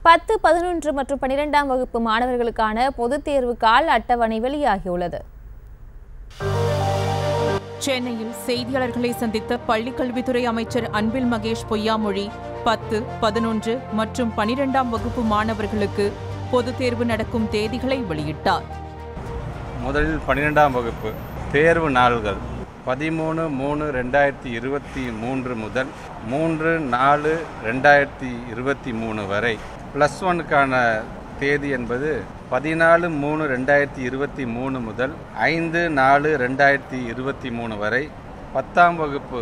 பத்து பதினொன்று மற்றும் பனிரெண்டாம் வகுப்பு மாணவர்களுக்கான பொதுத் தேர்வு கால அட்டவணை வெளியாகியுள்ளது சென்னையில் செய்தியாளர்களை சந்தித்த பள்ளிக்கல்வித்துறை அமைச்சர் அன்பில் மகேஷ் பொய்யாமொழி பத்து பதினொன்று மற்றும் பனிரெண்டாம் வகுப்பு மாணவர்களுக்கு பொதுத் தேர்வு நடக்கும் தேதிகளை வெளியிட்டார் முதலில் பன்னிரெண்டாம் வகுப்பு தேர்வு நாள்கள் பதிமூணு மூணு ரெண்டாயிரத்தி இருபத்தி மூன்று முதல் மூன்று நாலு ரெண்டாயிரத்தி இருபத்தி மூணு வரை ப்ளஸ் ஒனுக்கான தேதி என்பது பதினாலு மூணு ரெண்டாயிரத்தி இருபத்தி மூணு முதல் ஐந்து நாலு ரெண்டாயிரத்தி இருபத்தி மூணு வரை பத்தாம் வகுப்பு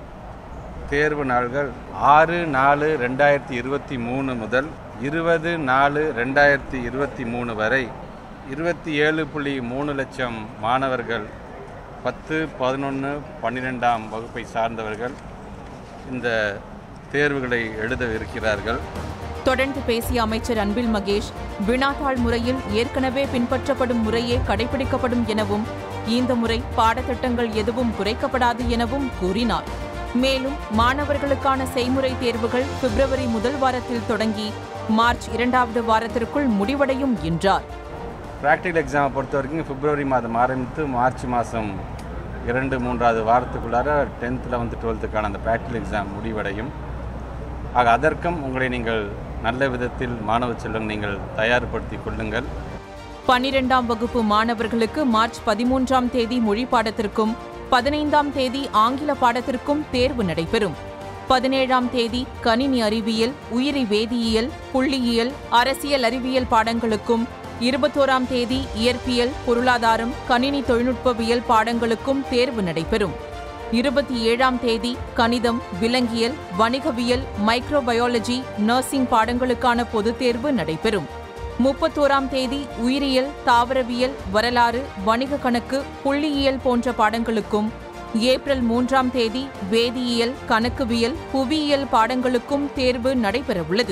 தேர்வு நாள்கள் ஆறு நாலு ரெண்டாயிரத்தி இருபத்தி மூணு முதல் இருபது நாலு ரெண்டாயிரத்தி இருபத்தி மூணு வரை இருபத்தி ஏழு புள்ளி மூணு லட்சம் மாணவர்கள் பத்து பதினொன்று பன்னிரெண்டாம் வகுப்பை சார்ந்தவர்கள் இந்த தேர்வுகளை எழுத இருக்கிறார்கள் தொடர்ந்து பேசிய அமைச்சர் அன்பில் மகேஷ் வினாத்தாள் முறையில் ஏற்கனவே பின்பற்றப்படும் முறையே கடைபிடிக்கப்படும் எனவும் இந்த முறை பாடத்திட்டங்கள் எதுவும் குறைக்கப்படாது எனவும் கூறினார் மேலும் மாணவர்களுக்கான செய்முறை தேர்வுகள் பிப்ரவரி முதல் வாரத்தில் தொடங்கி மார்ச் இரண்டாவது வாரத்திற்குள் முடிவடையும் என்றார் ப்ராக்டிக்கல் எக்ஸாமை பொறுத்த வரைக்கும் பிப்ரவரி மாதம் ஆரம்பித்து மார்ச் மாதம் இரண்டு மூன்றாவது வாரத்துக்குள்ளார டென்த் லெவன்த்து டுவெல்த்துக்கான அந்த ப்ராக்டிக்கல் எக்ஸாம் முடிவடையும் ஆக அதற்கும் உங்களை நீங்கள் நல்ல விதத்தில் மாணவ செல்வம் நீங்கள் தயார்படுத்திக் கொள்ளுங்கள் பனிரெண்டாம் வகுப்பு மாணவர்களுக்கு மார்ச் பதிமூன்றாம் தேதி மொழி பாடத்திற்கும் பதினைந்தாம் தேதி ஆங்கில பாடத்திற்கும் தேர்வு நடைபெறும் பதினேழாம் தேதி கணினி அறிவியல் உயிரி வேதியியல் புள்ளியியல் அரசியல் அறிவியல் பாடங்களுக்கும் இருபத்தோராம் தேதி இயற்பியல் பொருளாதாரம் கணினி தொழில்நுட்பவியல் பாடங்களுக்கும் தேர்வு நடைபெறும் இருபத்தி ஏழாம் தேதி கணிதம் விலங்கியல் வணிகவியல் மைக்ரோபயாலஜி நர்சிங் பாடங்களுக்கான பொதுத் தேர்வு நடைபெறும் முப்பத்தோராம் தேதி உயிரியல் தாவரவியல் வரலாறு வணிக கணக்கு புள்ளியியல் போன்ற பாடங்களுக்கும் ஏப்ரல் மூன்றாம் தேதி வேதியியல் கணக்குவியல் புவியியல் பாடங்களுக்கும் தேர்வு நடைபெறவுள்ளது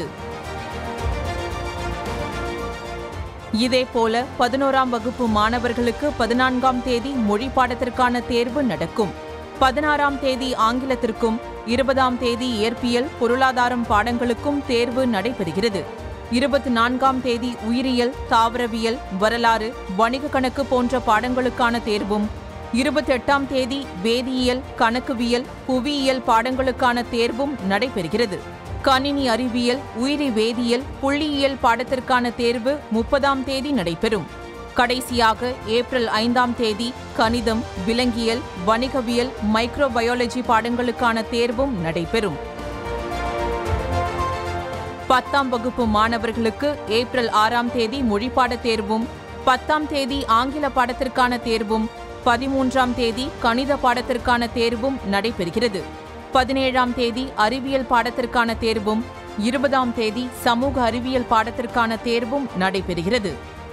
இதேபோல பதினோராம் வகுப்பு மாணவர்களுக்கு பதினான்காம் தேதி மொழி பாடத்திற்கான தேர்வு நடக்கும் பதினாறாம் தேதி ஆங்கிலத்திற்கும் இருபதாம் தேதி இயற்பியல் பொருளாதாரம் பாடங்களுக்கும் தேர்வு நடைபெறுகிறது இருபத்தி நான்காம் தேதி உயிரியல் தாவரவியல் வரலாறு வணிக கணக்கு போன்ற பாடங்களுக்கான தேர்வும் இருபத்தி எட்டாம் தேதி வேதியியல் கணக்குவியல் புவியியல் பாடங்களுக்கான தேர்வும் நடைபெறுகிறது கணினி அறிவியல் உயிரி வேதியியல் புள்ளியியல் பாடத்திற்கான தேர்வு முப்பதாம் தேதி நடைபெறும் கடைசியாக ஏப்ரல் ஐந்தாம் தேதி கணிதம் விலங்கியல் வணிகவியல் மைக்ரோபயாலஜி பாடங்களுக்கான தேர்வும் நடைபெறும் பத்தாம் வகுப்பு மாணவர்களுக்கு ஏப்ரல் ஆறாம் தேதி மொழிப்பாடத் தேர்வும் பத்தாம் தேதி ஆங்கில பாடத்திற்கான தேர்வும் பதிமூன்றாம் தேதி கணித பாடத்திற்கான தேர்வும் நடைபெறுகிறது பதினேழாம் தேதி அறிவியல் பாடத்திற்கான தேர்வும் இருபதாம் தேதி சமூக அறிவியல் பாடத்திற்கான தேர்வும் நடைபெறுகிறது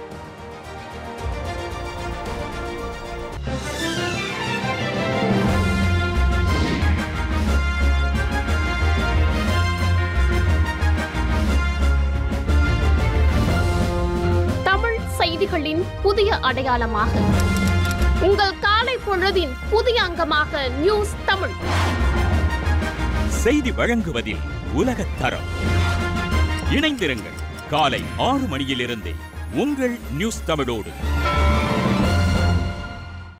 தமிழ் செய்திகளின் புதிய அடையாளமாக உங்கள் காலை பொழுதின் புதிய அங்கமாக நியூஸ் தமிழ் செய்தி வழங்குவதில் உலகத் தரம் இணைந்திருங்கள் காலை ஆறு மணியிலிருந்தே உங்கள் நியூஸ் தமிழோடு